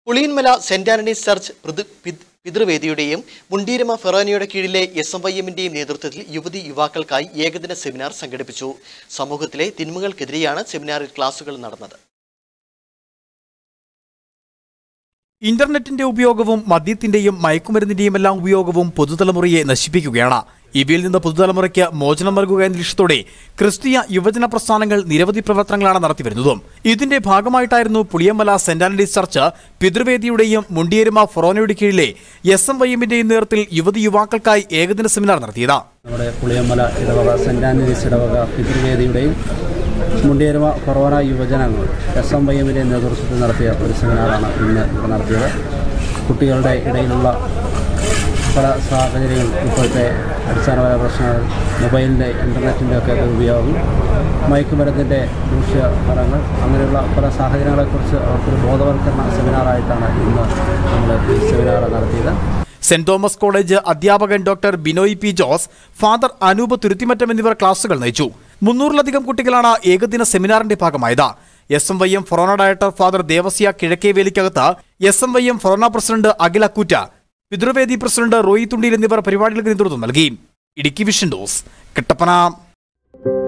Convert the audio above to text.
Puliyanmala saint Antony's church പൃഥു- പിത്- പിതൃവേദിയുടെയും മുണ്ടീരമ ഫെറോനയുടെ കീഴിലെ എസ് എം വൈ എമ്മിന്റെയും നേതൃത്വത്തിൽ യുവതി യുവാക്കൾക്കായി ഏകദിന സെമിനാർ സംഘടിപ്പിച്ചു സമൂഹത്തിലെ തിന്മകൾക്കെതിരെയാണ് സെമിനാറിൽ ക്ലാസുകൾ നടന്നത് ഇന്റർനെറ്റിന്റെ ഉപയോഗവും മദ്യത്തിന്റെയും മയക്കുമരുന്നിന്റെയും എല്ലാം ഉപയോഗവും പുതുതലമുറയെ നശിപ്പിക്കുകയാണ് ഇവയിൽ നിന്ന് പുതുതലമുറയ്ക്ക് മോചനം നൽകുക എന്ന ലക്ഷ്യത്തോടെ ക്രിസ്തീയ യുവജന പ്രസ്ഥാനങ്ങൾ നിരവധി പ്രവർത്തനങ്ങളാണ് നടത്തിവരുന്നതും ഇതിന്റെ ഭാഗമായിട്ടായിരുന്നു പുളിയമ്മല സെന്റ് ആന്റണീസ് ചർച്ച് പിതൃവേദിയുടെയും മുണ്ടിയേരുമ ഫൊറോനയുടെ കീഴിലെ എസ് എം വൈ എമ്മിന്റെയും നേതൃത്വത്തിൽ യുവതി യുവാക്കൾക്കായി ഏകദിന സെമിനാർ നടത്തിയത് നമ്മുടെ പുളിയമ്മല ഇടവക സെൻറ് ആൻ്റണീസ് ഇടവക പിതൃവേദിയുടെയും മുണ്ടിയേരുമ കൊറോണ യുവജനങ്ങൾ എസ് എം വൈ എമ്മിൻ്റെ നേതൃത്വത്തിൽ നടത്തിയ ഒരു സെമിനാറാണ് ഇന്ന് ഇവിടെ നടത്തിയത് കുട്ടികളുടെ ഇടയിലുള്ള പല സാഹചര്യങ്ങളും ഇപ്പോഴത്തെ അടിസ്ഥാനപര പ്രശ്നങ്ങൾ മൊബൈലിൻ്റെ ഇൻ്റർനെറ്റിൻ്റെ ഒക്കെ ഉപയോഗം മയക്കുമരുന്നിൻ്റെ ദൂഷ്യഫലങ്ങൾ അങ്ങനെയുള്ള പല സാഹചര്യങ്ങളെക്കുറിച്ച് അവർക്കൊരു ബോധവൽക്കരണ സെമിനാറായിട്ടാണ് ഇന്ന് നമ്മൾ ഈ സെമിനാർ നടത്തിയത് സെന്റ് തോമസ് കോളേജ് അധ്യാപകൻ doctor Binoy P Jose father Anoop Thuruthimattam എന്നിവർ ക്ലാസുകൾ നയിച്ചു മുന്നൂറിലധികം കുട്ടികളാണ് ഏകദിന സെമിനാറിന്റെ ഭാഗമായത് S M Y M forane director father Devasya Kizhakkevelikkakath S M Y M forane president Akhil Akkoota പിതൃവേദി പ്രസിഡന്റ് റോയി തുണ്ടിയിൽ എന്നിവർ പരിപാടികൾക്ക് നേതൃത്വം നൽകി ഇടുക്കി വിഷൻ ന്യൂസ് കട്ടപ്പന